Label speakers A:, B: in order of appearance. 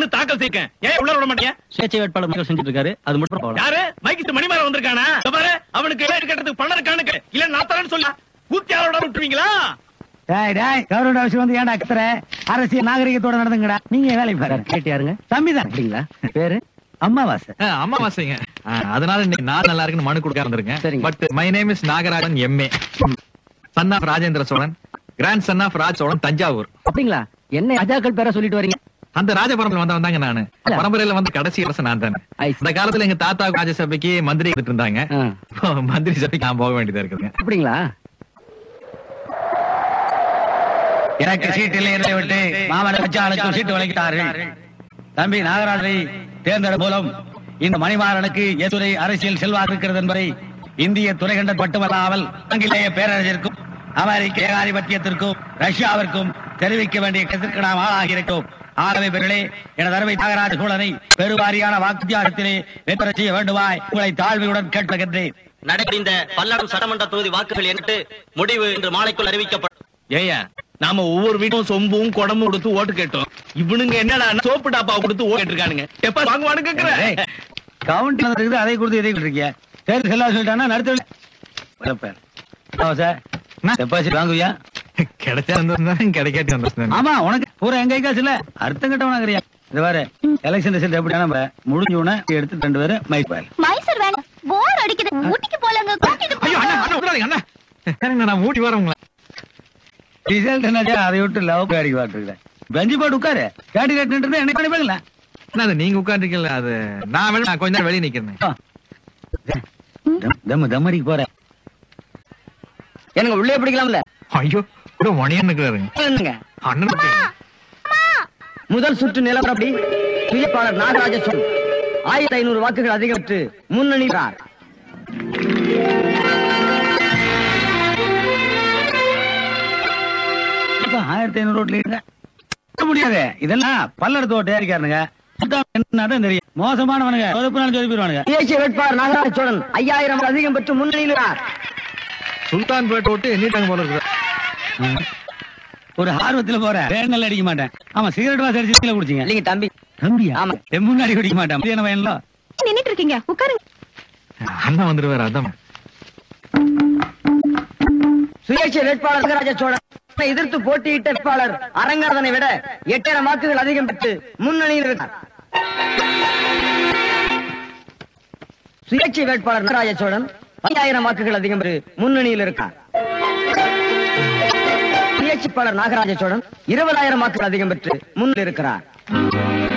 A: மனு தாக்கல் செய்யேன் ஏன் உள்ள விட மாட்டீங்க
B: சுயேட்சை வேட்பாளர் மக்கள் செஞ்சுட்டு இருக்காரு அது மட்டும் போகலாம்
A: யாரு மைக்கிட்டு மணிமாற வந்திருக்கானா இதோ பாரு அவனுக்கு வேலை கட்டுறதுக்கு பணம் இருக்கானுக்கு இல்ல நான் தரேன்னு சொல்லி கூத்தியாளோட விட்டுருவீங்களா
C: டேய் டேய் கவர்மெண்ட் ஆஃபீஸ் வந்து ஏன்டா கத்துற அரசியல் நாகரிகத்தோட நடந்துங்கடா நீங்க வேலை பாரு
B: கேட்டு யாருங்க
C: தம்பி தான்
B: அப்படிங்களா
C: பேரு அம்மாவாசை
D: ஆ, அமாவாசைங்க ஆ, அதனால இன்னைக்கு நான் நல்லா இருக்குன்னு மனு கொடுக்க இருந்திருக்கேன்
B: சரிங்க.
D: But my name is Nagarajan MA son of Rajendra Cholan grandson of Raj Cholan Thanjavur
B: அப்படிங்களா என்ன ராஜாக்கள் பேரை சொல்லிட்டு வரீங்க
D: அந்த ராஜ பரம்பரை வந்த வந்தாங்க நானு
B: இல்ல.
D: பரம்பரையில வந்து கடைசி அரசன் நான் தானே
B: ஐ,
D: இந்த காலத்துல எங்க தாத்தா ராஜசபைக்கு மந்திரி இருந்துட்டு இருந்தாங்க
B: ஆ,
D: இப்போ மந்திரி சபைக்கு நான் போக வேண்டியதா இருக்குதுங்க
B: அப்படிங்களா
C: எனக்கு சீட்டு இல்லை இருந்ததை விட்டு மாமன வச்சாளுக்கும் சீட்டு வழங்கிட்டார்கள் தம்பி நாகராஜை தேர்ந்தெடு மூலம் இந்த மணிமாறனுக்கு எதுரை அரசியல் செல்வாக்கு இருக்கிறது என்பதை இந்திய துறைகண்ட மட்டுமல்லாமல் ஆங்கிலேய பேரரசிற்கும் அமெரிக்க ஏகாதிபத்தியத்திற்கும் ரஷ்யாவிற்கும் தெரிவிக்க வேண்டிய கருத்திற்கு நாம் ஆளாகி இருக்கோம் ஆகவே பெருளே எனது அருமை நாகராஜ சோழனை பெருவாரியான வாக்குத்தியாகத்திலே வெற்றி செய்ய வேண்டுமாய் உங்களை தாழ்மையுடன் கேட்டுகின்றேன்
E: நடைபெறிந்த பல்லடம் சட்டமன்ற தொகுதி வாக்குகள் எண்ணிட்டு முடிவு இன்று மாலைக்குள் அறிவிக்கப்படும்
A: ஏயா நாம ஒவ்வொரு வீட்டும் சொம்பும் குடமும் கொடுத்து ஓட்டு கேட்டோம் இவனுங்க என்னடா சோப்பு டப்பா கொடுத்து ஓட்டு கேட்டிருக்கானுங்க எப்ப வாங்குவானு கேக்குறேன்
C: கவுண்ட் இருக்குது அதை கொடுத்து இதை கொடுத்துருக்கிய தேர்தல் செல்லா சொல்லிட்டானா நடத்த சார் டெபாசிட் வாங்குவியா
D: கிடைச்சா வந்திருந்தேன் கிடைக்காட்டி வந்திருந்தேன்
C: ஆமா உனக்கு பூரா எங்க காசு இல்ல அர்த்தம் கட்டவனாங்கறியா இது பாரு எலெக்ஷன் ரிசல்ட் எப்படி நம்ம முடிஞ்ச உடனே எடுத்து ரெண்டு பேரும் மைக் பாரு
F: மைசூர் வேணும் போர் அடிக்குது ஊட்டிக்கு போலங்க கூட்டிட்டு
D: ஐயோ அண்ணா
F: போங்க.
D: அண்ணா விட்டுறாதீங்க அண்ணா சரிங்க நான் ஊட்டி வரேன் உங்களை
C: ரிசல்ட் என்னச்சா அதை விட்டு லவ் காடி பாட்டுருக்கேன் பெஞ்சு போட்டு உட்காரு காடி கட்டுன்னு என்ன பண்ணிப்பாங்களா
D: அண்ணா, அது நீங்க உட்காந்துருக்கல அது நான் வேணா நான் கொஞ்ச நேரம் வெளியே நிக்கிறேன்
C: தம்ம தம்மடிக்கு போறேன்
B: எனக்கு உள்ளே பிடிக்கலாம்ல
D: ஐயோ கூட ஒனையன் இருக்கிறாருங்க
B: என்னங்க
D: அண்ணன்
B: முதல் சுற்று நிலவரப்படி சுயப்பாளர் நாகராஜ சோழன் ஆயிரத்தி ஐநூறு வாக்குகள் அதிகம் பெற்று முன்னணிகிறார்
C: ஆயிரத்தி ஐநூறு ரோட்ல இருங்க முடியாது இதெல்லாம் பல்லடத்து ஓட்டு ஏறிக்காருங்க என்னதான் தெரியும் மோசமானவனுங்க சொதுப்புனாலும் சொதுப்பிடுவானுங்க
B: சுயேட்சை வேட்பாளர் நாகராஜ சோழன் ஐயாயிரம் அதிகம் பெற்று முன்னணிகிறார்
D: சுல்தான் பேட் ஓட்டு எண்ணிட்டாங்க போல இருக்குது
C: ஒரு ஆர்வத்துல போறேன் வேணல் அடிக்க மாட்டேன் ஆமா சிகரெட் வாசம் அடிச்சு கீழே குடிச்சீங்க
B: இல்லைங்க தம்பி
C: தம்பியா
B: ஆமா.
C: என் முன்னாடி குடிக்க மாட்டேன் மதியான வயன்ல
F: நின்னுட்டு இருக்கீங்க உட்காருங்க
D: அண்ணன் வந்துருவாரு அதான்
B: சுயேட்சை வேட்பாளர் நாகராஜ சோழன் எதிர்த்து போட்டியிட்ட வேட்பாளர் அரங்காதனை விட எட்டாயிரம் வாக்குகள் அதிகம் பெற்று முன்னணியில் இருக்கிறார் சுயேட்சை வேட்பாளர் நாகராஜ சோழன் ஐயாயிரம் வாக்குகள் அதிகம் பெற்று முன்னணியில் இருக்கார் சுயேட்சைப்பாளர் நாகராஜ சோழன் இருபதாயிரம் வாக்குகள் அதிகம் பெற்று முன்னில் இருக்கிறார்